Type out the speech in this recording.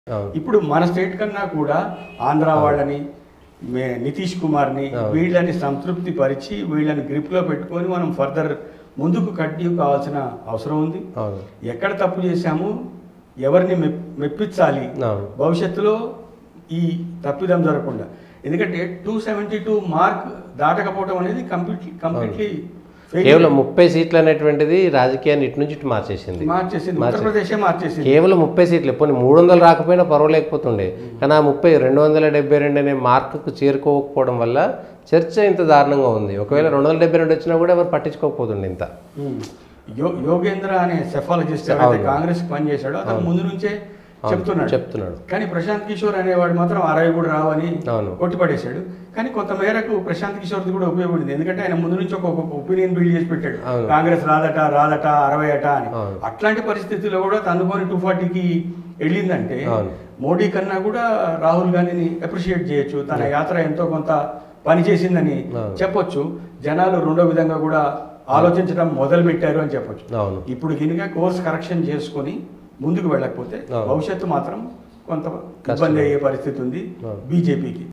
అవును. ఇప్పుడు మన స్టేట్ కన్నా కూడా ఆంధ్ర వాళ్ళని మే- నితీష్ కుమార్ని అవును. వీళ్ళని సంతృప్తి పరిచి వీళ్ళని గ్రిప్లో పెట్టుకొని మనం ఫర్దర్ ముందుకు కంటిన్యూ కావాల్సిన అవసరం ఉంది అవును ఎక్కడ తప్పు చేశాము ఎవరిని మెప్- మెప్పించాలి అవును భవిష్యత్తులో ఈ తప్పిదం జరగకుండా ఎందుకంటే టూ సెవెంటీ టూ మార్క్ దాటకపోవడం అనేది కంప్లీట్లీ కంప్లీట్లీ కేవలం ముప్పై సీట్లు అనేటువంటిది రాజకీయాన్ని ఇటు నుంచి ఇటు మార్చేసింది మార్చేసింది మార్చే- ఉత్తరప్రదేశే మార్చేసింది కేవలం ముప్పై సీట్లు పోనీ మూడు వందలు రాకపోయినా పర్వాలేకపోతుండే కానీ ఆ ముప్పై రెండు వందల డెబ్బై రెండు అనే మార్కుకు చేరుకోకపోవడం వల్ల చర్చ ఇంత దారుణంగా ఉంది ఒకవేళ రెండు వందల డెబ్బై రెండు వచ్చినా కూడా ఎవరు పట్టించుకోకపోతుండే ఇంత ఉమ్. యో- యోగేంద్ర అనే సెఫాలజిస్ట్ ఎవరైతే అవును. కాంగ్రెస్ పనిచేశాడో అతను ముందు నుంచే అవును, చెప్తున్నాడు చెప్తున్నాడు కానీ ప్రశాంత్ కిషోర్ అనేవాడు మాత్రం అరవై కూడా రావని అవును. కొట్టిపడేశాడు కానీ కొంత మేరకు ప్రశాంత్ కిషోర్ది కూడా ఉపయోగపడింది ఎందుకంటే ఆయన ముందు నుంచి ఒక ఒపీనియన్ బిల్డ్ చేసి పెట్టాడు అవును. కాంగ్రెస్ రాదట రాదట అరవై అట అని అవును. అట్లాంటి పరిస్థితుల్లో కూడా తనుకొని టూ ఫార్టీకి వెళ్ళిందంటే అవును. మోడీ కన్నా కూడా రాహుల్ గాంధీని అప్రిషియేట్ చేయొచ్చు తన యాత్ర ఎంతో కొంత పని చేసిందని అవును. చెప్పొచ్చు జనాలు రెండో విధంగా కూడా ఆలోచించడం మొదలు పెట్టారు అని చెప్పొచ్చు అవును ఇప్పుడు కనుక కోర్స్ కరెక్షన్ చేసుకొని ముందుకు వెళ్ళకపోతే అవును. భవిష్యత్తు మాత్రం కొంత కష్టం. ఇబ్బంది అయ్యే పరిస్థితి ఉంది అవును. బీజేపీకి